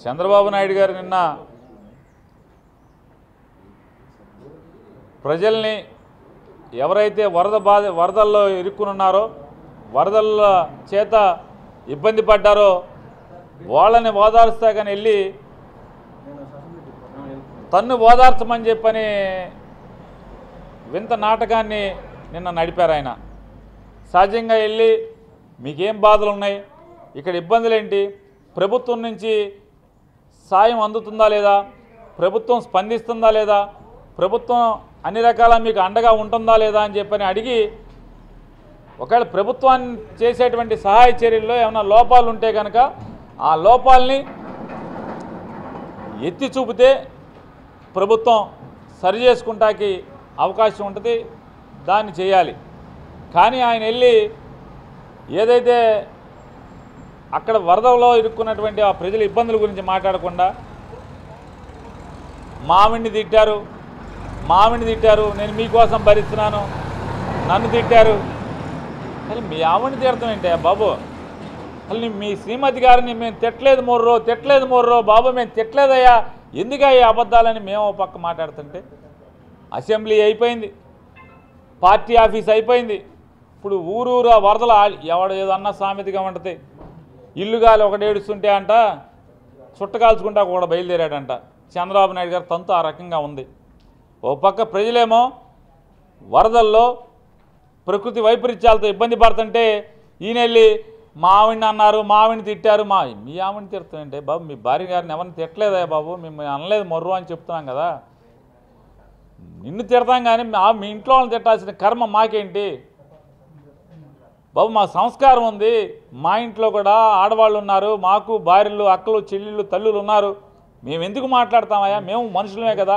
చంద్రబాబు నాయుడు గారు నిన్న ప్రజల్ని ఎవరైతే వరద బాధ వరదల్లో ఇరుక్కునున్నారో వరదల చేత ఇబ్బంది పడ్డారో వాళ్ళని ఓదారుస్తా కానీ వెళ్ళి తన్ను ఓదార్చమని చెప్పని వింత నాటకాన్ని నిన్న నడిపారు ఆయన సహజంగా వెళ్ళి మీకేం బాధలు ఉన్నాయి ఇక్కడ ఇబ్బందులు ఏంటి ప్రభుత్వం నుంచి సాయం అందుతుందా లేదా ప్రభుత్వం స్పందిస్తుందా లేదా ప్రభుత్వం అన్ని రకాల మీకు అండగా ఉంటుందా లేదా అని చెప్పని అడిగి ఒకవేళ ప్రభుత్వాన్ని చేసేటువంటి సహాయ చర్యల్లో ఏమైనా లోపాలు ఉంటే కనుక ఆ లోపాలని ఎత్తి చూపితే ప్రభుత్వం సరి చేసుకుంటాకి అవకాశం ఉంటుంది దాన్ని చేయాలి కానీ ఆయన వెళ్ళి ఏదైతే అక్కడ వరదలో ఇరుక్కున్నటువంటి ఆ ప్రజల ఇబ్బందుల గురించి మాట్లాడకుండా మావిడిని తిట్టారు మావిడిని తిట్టారు నేను మీకోసం భరిస్తున్నాను నన్ను తిట్టారు అసలు మీ ఆవిడని తీర్థం ఏంటి బాబు అసలు నీ- మీ శ్రీమతి గారిని మేము తిట్టలేదు మొర్రో తిట్టలేదు మొర్రో బాబు మేము తిట్టలేదయ్యా ఎందుకయ్యా అబద్ధాలని మేము ఓ పక్క మాట్లాడుతుంటే అసెంబ్లీ అయిపోయింది పార్టీ ఆఫీస్ అయిపోయింది ఇప్పుడు ఊరూరు ఆ వరదలు ఆ- ఎవడు ఏదో అన్న సామెతగా ఉంటుంది ఇల్లు గాలి ఒకటి ఏడుస్తుంటే అంట చుట్టకాల్చుకుంటా కూడా బయలుదేరాడంట చంద్రబాబు నాయుడు గారు తంతు ఆ రకంగా ఉంది ఓ పక్క ప్రజలేమో వరదల్లో ప్రకృతి వైపరీత్యాలతో ఇబ్బంది పడుతుంటే ఈయన వెళ్ళి మా ఆవిడని అన్నారు మా ఆవిడని తిట్టారు మా మీ ఆవిడని తిడుతుంటే బాబు మీ భార్య గారిని ఎవరిని తిట్టలేదా బాబు మేము అనలేదు మొర్రు అని చెప్తున్నాం కదా నిన్ను తిడతాం కానీ మా- మీ ఇంట్లో వాళ్ళని తిట్టాల్సిన కర్మ మాకేంటి బాబు మా సంస్కారం ఉంది మా ఇంట్లో కూడా ఆడవాళ్ళు ఉన్నారు మాకు భార్యలు అక్కలు చెల్లెళ్ళు తల్లులు ఉన్నారు మేము ఎందుకు మాట్లాడతామయ్యా మేము మనుషులమే కదా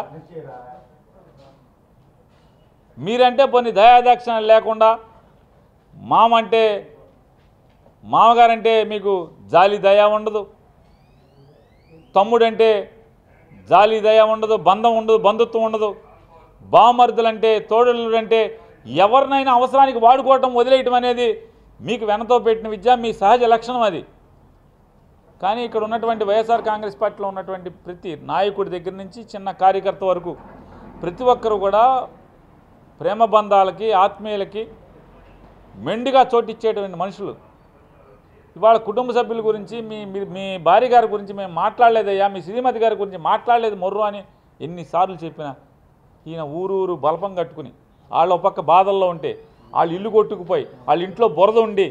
మీరంటే కొన్ని దయాదాక్షిణ లేకుండా మామంటే మామగారంటే మీకు జాలి దయ ఉండదు తమ్ముడంటే జాలి దయ ఉండదు బంధం ఉండదు బంధుత్వం ఉండదు బామర్దులంటే తోడలుడంటే ఎవరినైనా అవసరానికి వాడుకోవటం వదిలేయటం అనేది మీకు వెనతో పెట్టిన విద్య మీ సహజ లక్షణం అది కానీ ఇక్కడ ఉన్నటువంటి వైఎస్ఆర్ కాంగ్రెస్ పార్టీలో ఉన్నటువంటి ప్రతి నాయకుడి దగ్గర నుంచి చిన్న కార్యకర్త వరకు ప్రతి ఒక్కరు కూడా ప్రేమ బంధాలకి ఆత్మీయులకి మెండుగా చోటిచ్చేటువంటి మనుషులు ఇవాళ కుటుంబ సభ్యుల గురించి మీ మీ- మీ భార్య గారి గురించి మేము మాట్లాడలేదయ్యా మీ శ్రీమతి గారి గురించి మాట్లాడలేదు మొర్రు అని ఎన్నిసార్లు చెప్పినా ఈయన ఊరూరు బలపం కట్టుకుని వాళ్ళు ఒక పక్క బాధల్లో ఉంటే వాళ్ళు ఇల్లు కొట్టుకుపోయి వాళ్ళ ఇంట్లో బురద ఉండి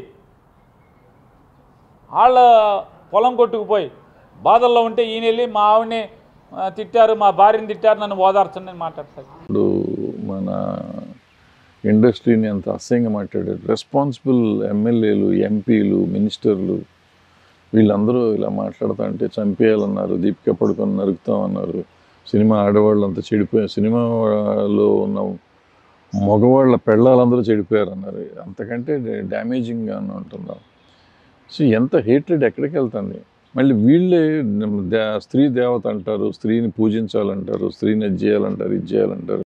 వాళ్ళ పొలం కొట్టుకుపోయి బాధల్లో ఉంటే ఈయన వెళ్ళి మా ఆవిడని ఆ, తిట్టారు మా భార్యని తిట్టారు నన్ను ఓదార్చండి అని మాట్లాడతారు ఇప్పుడు మన ఇండస్ట్రీని అంత అసహ్యంగా మాట్లాడారు రెస్పాన్సిబుల్ ఎమ్మెల్యేలు ఎంపీలు మినిస్టర్లు వీళ్ళందరూ ఇలా మాట్లాడుతా అంటే చంపేయాలన్నారు దీపిక పడుకొని నరుకుతామన్నారు సినిమా ఆడవాళ్ళు అంతా చెడిపోయారు సినిమాలో ఉన్న మగవాళ్ళ పెళ్ళాలందరూ చెడిపోయారు అన్నారు అంతకంటే డ్యామేజింగ్గా ఉంటున్నాం సో ఎంత హేట్రెడ్ ఎక్కడికి వెళ్తుంది మళ్ళీ వీళ్ళే దే స్త్రీ దేవత అంటారు స్త్రీని పూజించాలంటారు స్త్రీని అది చేయాలంటారు ఇది చేయాలంటారు